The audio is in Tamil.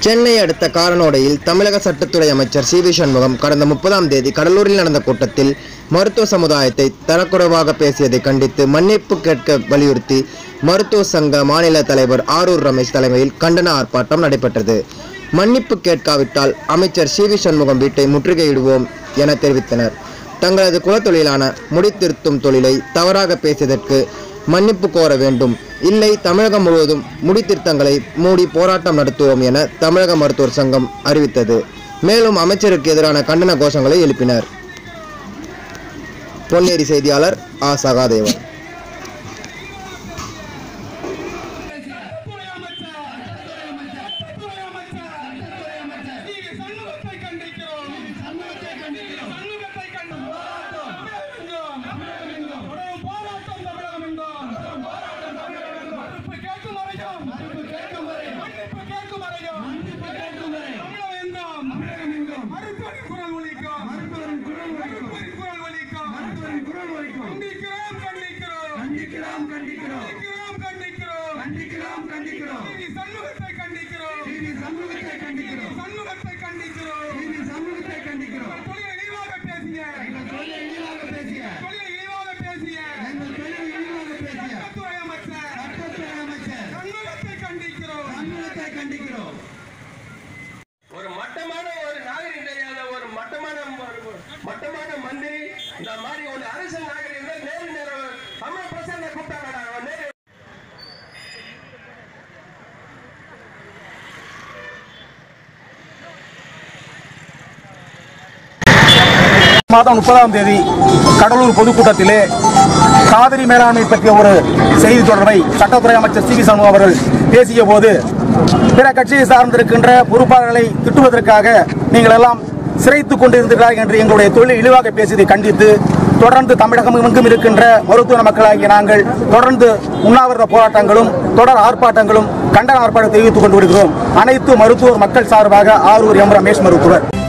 சென்னை அடுத்த காரனோடையில் தமிழக சட்டத்துறை அமைச்சர் சி வி சண்முகம் கடந்த முப்பதாம் தேதி கடலூரில் நடந்த கூட்டத்தில் மருத்துவ சமுதாயத்தை தரக்குறைவாக பேசியதை கண்டித்து மன்னிப்பு கேட்க வலியுறுத்தி மருத்துவ சங்க மாநில தலைவர் ஆரூர் ரமேஷ் தலைமையில் கண்டன ஆர்ப்பாட்டம் நடைபெற்றது மன்னிப்பு கேட்காவிட்டால் அமைச்சர் சி வி சண்முகம் வீட்டை முற்றுகையிடுவோம் என தெரிவித்தனர் தங்களது குலத்தொழிலான முடித்திருத்தும் தொழிலை தவறாக பேசியதற்கு மன்னிப்பு கோர வேண்டும் இல்லை தமிழகம் முழுவதும் முடித்திருத்தங்களை மூடி போராட்டம் நடத்துவோம் என தமிழக மருத்துவர் சங்கம் அறிவித்தது மேலும் அமைச்சருக்கு எதிரான கண்டன கோஷங்களை எழுப்பினர் பொன்னேரி செய்தியாளர் ஆ சகாதேவன் சட்டத்துறை அமைச்சர் சட்டத்துறை அமைச்சர் நீங்க சண்முகத்தை கண்டிக்கிறோம் சண்முகத்தை கண்டிக்கிறோம் சண்முகத்தை கண்டிக்கிறோம் தொடரும் போராட்டம் தமிழகம் எங்கும் மறுப்பு கேட்கும் வரையும் மறுப்பு கேட்கும் வரை மன்னிப்பு கேட்கும் வரையும் மன்னிப்பு கேட்கும் வரை தமிழகம் எங்கும் தமிழகம் எங்கும் மருத்துவரின் குரல் ஒலிக்கும் மருத்துவரின் குரல் ஒலிக்கும் மருத்துவரின் குரல் ஒலிக்கும் மருத்துவரின் குரல் ஒலிக்கும் கண்டிக்கிறோம் கண்டிக்கிறோம் கண்டிக்கிறோம் கண்டிக்கிறோம் கண்டிக்கிறோம் கண்டிக்கிறோம் கண்டிக்கிறோம் நீதி சண்முகத்தை கண்டிக்கிறோம் நீதி சண்முகத்தை கண்டிக்கிறோம் சண்முகத்தை கண்டிக்கிறோம் நீதி சண்முகத்தை கண்டிக்கிறோம் தொழிலை இழிவாக பேசிய எங்கள் தொழிலை இழிவாக பேசிய தொழிலை இழிவாக பேசிய எங்கள் தொழிலை இழிவாக பேசிய சட்டத்துறை அமைச்சர் சட்டத்துறை அமைச்சர் சண்முகத்தை கண்டிக்கிறோம் சண்முகத்தை கண்டிக்கிறோம் ஒரு மட்டமான ஒரு நாகரிகம் தெரியாத ஒரு மட்டமான ஒரு மட்டமான மந்திரி இந்த மாதிரி ஒரு அரசு நாகரிகம் நேரு நேரம் தமிழ் பிரசங்க கூப்பிட்டாங்க நேரு மாதம் முப்பதாம் தேதி கடலூர் பொதுக்கூட்டத்திலே காவிரி மேலாண்மை பற்றிய ஒரு செய்தி தொடர்பை சட்டத்துறை அமைச்சர் சி வி சண்முகம் அவர்கள் பேசிய போது பிற கட்சியை சார்ந்திருக்கின்ற பொறுப்பாளர்களை திட்டுவதற்காக நீங்கள் எல்லாம் சிறைத்துக் கொண்டிருந்தீர்களா என்று எங்களுடைய தொழில் இழிவாக பேசியதை கண்டித்து தொடர்ந்து தமிழகம் எங்கும் இருக்கின்ற மருத்துவ மக்களாகிய நாங்கள் தொடர்ந்து உண்ணாவிரத போராட்டங்களும் தொடர் ஆர்ப்பாட்டங்களும் கண்டன ஆர்ப்பாட்டம் தெரிவித்துக் கொண்டு வருகிறோம் அனைத்து மருத்துவர் மக்கள் சார்பாக ஆரூர் எம் ரமேஷ் மருத்துவர்